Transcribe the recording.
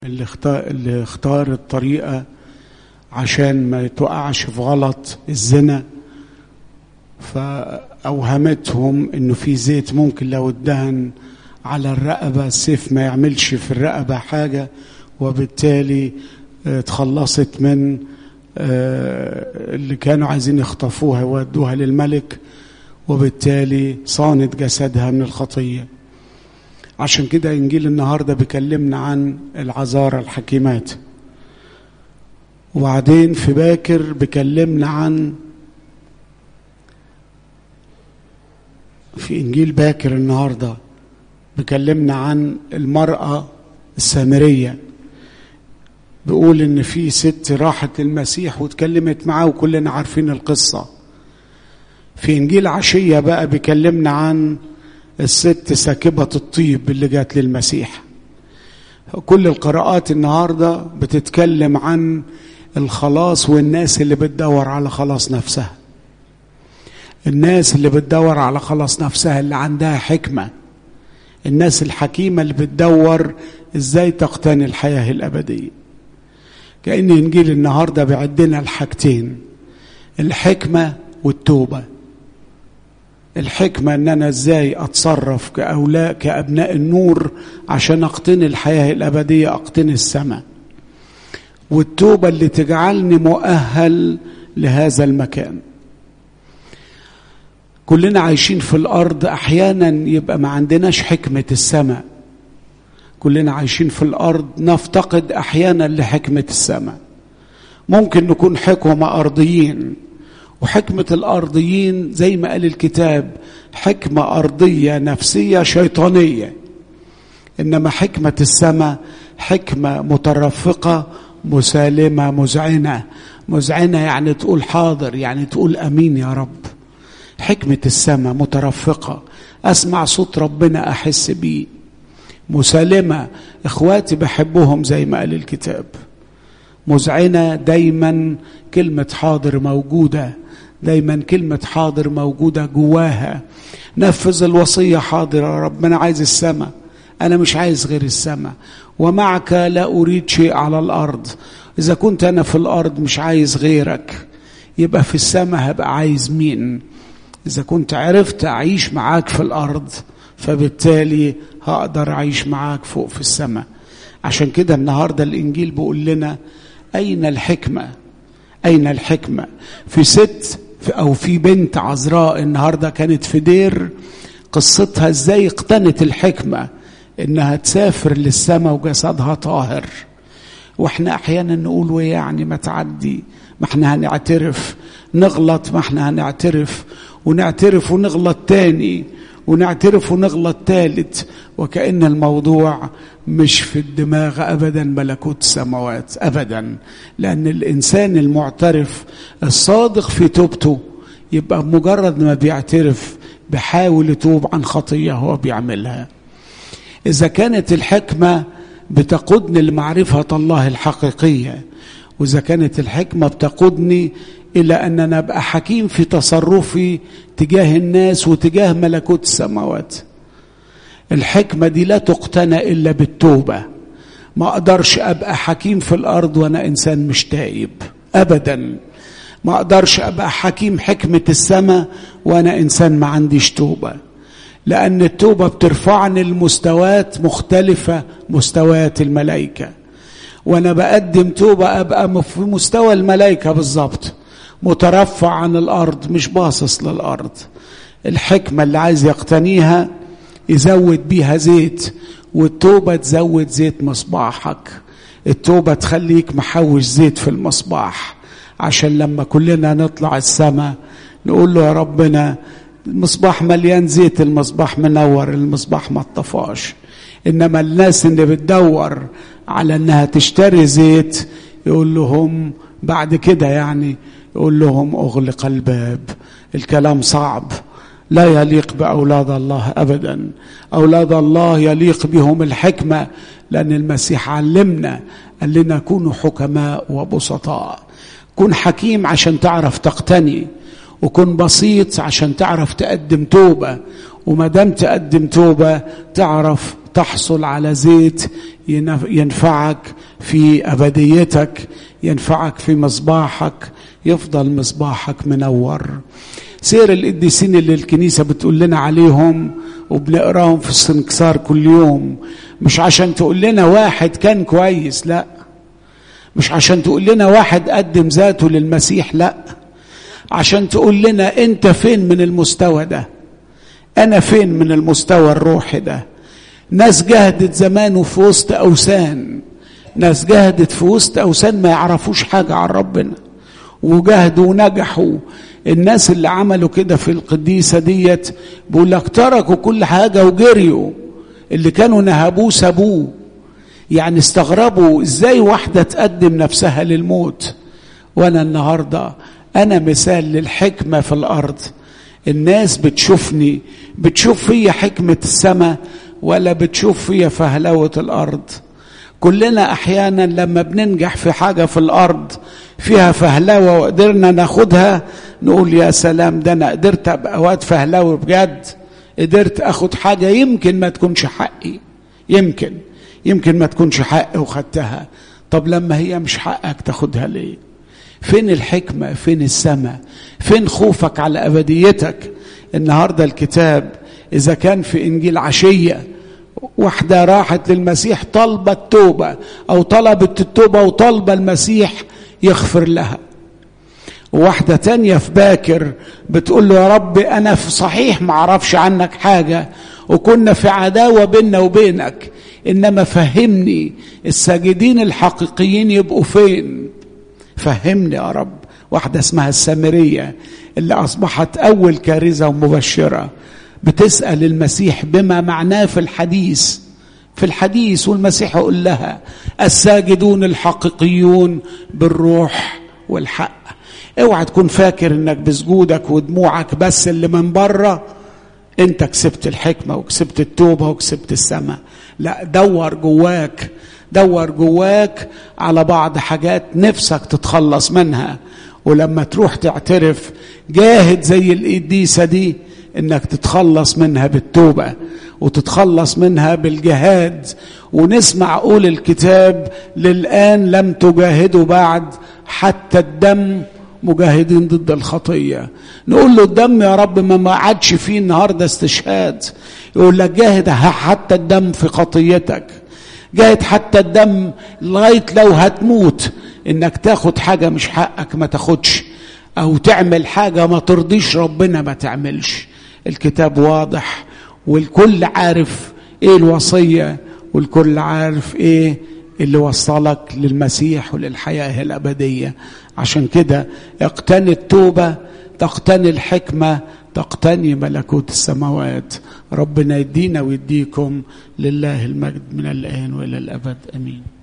اللي اختار, اللي اختار الطريقة عشان ما تقعش في غلط الزنا فأوهمتهم انه في زيت ممكن لو ادهن على الرقبة السيف ما يعملش في الرقبة حاجة وبالتالي اتخلصت من اللي كانوا عايزين يخطفوها ويودوها للملك وبالتالي صانت جسدها من الخطيه عشان كده انجيل النهارده بيكلمنا عن العذارى الحكيمات وبعدين في باكر بيكلمنا عن في انجيل باكر النهارده بيكلمنا عن المراه السامريه بيقول ان في ست راحت للمسيح واتكلمت معاه وكلنا عارفين القصه في انجيل عشيه بقى بيكلمنا عن الست ساكبة الطيب اللي جات للمسيح كل القراءات النهاردة بتتكلم عن الخلاص والناس اللي بتدور على خلاص نفسها الناس اللي بتدور على خلاص نفسها اللي عندها حكمة الناس الحكيمة اللي بتدور ازاي تقتني الحياة الأبدية كأن إنجيل النهاردة بيعدنا الحاجتين الحكمة والتوبة الحكمة ان انا ازاي اتصرف كأولاء كأبناء النور عشان اقتني الحياة الابدية اقتني السماء والتوبة اللي تجعلني مؤهل لهذا المكان كلنا عايشين في الارض احيانا يبقى ما عندناش حكمة السماء كلنا عايشين في الارض نفتقد احيانا لحكمة السماء ممكن نكون حكمة ارضيين وحكمة الأرضيين زي ما قال الكتاب حكمة أرضية نفسية شيطانية إنما حكمة السماء حكمة مترفقة مسالمة مذعنة مذعنة يعني تقول حاضر يعني تقول أمين يا رب حكمة السماء مترفقة أسمع صوت ربنا أحس بيه مسالمة إخواتي بحبهم زي ما قال الكتاب مذعنة دايما كلمة حاضر موجودة دايما كلمة حاضر موجودة جواها نفذ الوصية حاضر يا رب أنا عايز السماء أنا مش عايز غير السماء ومعك لا أريد شيء على الأرض إذا كنت أنا في الأرض مش عايز غيرك يبقى في السماء هبقى عايز مين إذا كنت عرفت أعيش معاك في الأرض فبالتالي هقدر أعيش معاك فوق في السماء عشان كده النهاردة الإنجيل بيقول لنا أين الحكمة أين الحكمة في ست أو في بنت عذراء النهاردة كانت في دير قصتها إزاي اقتنت الحكمة إنها تسافر للسماء وجسدها طاهر وإحنا أحيانا نقول ويعني ما تعدي ما إحنا هنعترف نغلط ما إحنا هنعترف ونعترف ونغلط تاني ونعترف ونغلط تالت وكأن الموضوع مش في الدماغ أبدا ملكوت السماوات أبدا لأن الإنسان المعترف الصادق في توبته يبقى مجرد ما بيعترف بحاول يتوب عن خطية هو بيعملها إذا كانت الحكمة بتقودني لمعرفة الله الحقيقية وإذا كانت الحكمة بتقودني إلى أن أنا أبقى حكيم في تصرفي تجاه الناس وتجاه ملكوت السماوات الحكمة دي لا تقتنى إلا بالتوبة ما أقدرش أبقى حكيم في الأرض وأنا إنسان مش تائب أبدا ما أقدرش أبقى حكيم حكمة السماء وأنا إنسان ما عنديش توبة لأن التوبة بترفعني لمستويات مختلفة مستويات الملائكة وأنا بقدم توبة أبقى في مستوى الملائكة بالظبط مترفع عن الارض مش باصص للارض الحكمه اللي عايز يقتنيها يزود بيها زيت والتوبه تزود زيت مصباحك التوبه تخليك محوش زيت في المصباح عشان لما كلنا نطلع السماء نقول له يا ربنا المصباح مليان زيت المصباح منور المصباح ما اتطفاش انما الناس اللي بتدور على انها تشتري زيت يقول لهم بعد كده يعني يقول لهم اغلق الباب الكلام صعب لا يليق باولاد الله ابدا اولاد الله يليق بهم الحكمه لان المسيح علمنا قال لنا كونوا حكماء وبسطاء كن حكيم عشان تعرف تقتني وكن بسيط عشان تعرف تقدم توبه وما دام تقدم توبه تعرف تحصل على زيت ينفعك في ابديتك ينفعك في مصباحك يفضل مصباحك منور سير القديسين اللي الكنيسة بتقول لنا عليهم وبنقراهم في السنكسار كل يوم مش عشان تقول لنا واحد كان كويس لا مش عشان تقول لنا واحد قدم ذاته للمسيح لا عشان تقول لنا انت فين من المستوى ده انا فين من المستوى الروحي ده ناس جهدت زمان في وسط اوثان ناس جهدت في وسط اوثان ما يعرفوش حاجه عن ربنا وجهدوا ونجحوا الناس اللي عملوا كده في القديسه ديت بيقول لك تركوا كل حاجه وجريوا اللي كانوا نهبوه سابوه يعني استغربوا ازاي واحده تقدم نفسها للموت وانا النهارده انا مثال للحكمه في الارض الناس بتشوفني بتشوف فيا حكمه السماء ولا بتشوف فيا فهلوه الارض كلنا احيانا لما بننجح في حاجه في الارض فيها فهلوه وقدرنا ناخدها نقول يا سلام ده انا قدرت ابقى واد فهلوي بجد قدرت اخد حاجه يمكن ما تكونش حقي يمكن يمكن ما تكونش حقي وخدتها طب لما هي مش حقك تاخدها ليه فين الحكمه فين السماء فين خوفك على ابديتك النهارده الكتاب اذا كان في انجيل عشيه واحده راحت للمسيح طلبت توبه او طلبت التوبه وطالبه المسيح يغفر لها وواحدة تانية في باكر بتقول له يا رب أنا في صحيح ما أعرفش عنك حاجة وكنا في عداوة بيننا وبينك إنما فهمني الساجدين الحقيقيين يبقوا فين فهمني يا رب واحدة اسمها السامرية اللي أصبحت أول كارثة ومبشرة بتسأل المسيح بما معناه في الحديث في الحديث والمسيح يقول لها الساجدون الحقيقيون بالروح والحق اوعى تكون فاكر انك بسجودك ودموعك بس اللي من بره انت كسبت الحكمه وكسبت التوبه وكسبت السماء لا دور جواك دور جواك على بعض حاجات نفسك تتخلص منها ولما تروح تعترف جاهد زي القديسه دي انك تتخلص منها بالتوبه وتتخلص منها بالجهاد ونسمع قول الكتاب للان لم تجاهدوا بعد حتى الدم مجاهدين ضد الخطيه نقول له الدم يا رب ما عادش فيه النهارده استشهاد يقول لك جاهد حتى الدم في خطيتك جاهد حتى الدم لغايه لو هتموت انك تاخد حاجه مش حقك ما تاخدش او تعمل حاجه ما ترضيش ربنا ما تعملش الكتاب واضح والكل عارف ايه الوصيه والكل عارف ايه اللي وصلك للمسيح وللحياه الابديه عشان كده اقتني التوبه تقتني الحكمه تقتني ملكوت السماوات ربنا يدينا ويديكم لله المجد من الان والى الابد امين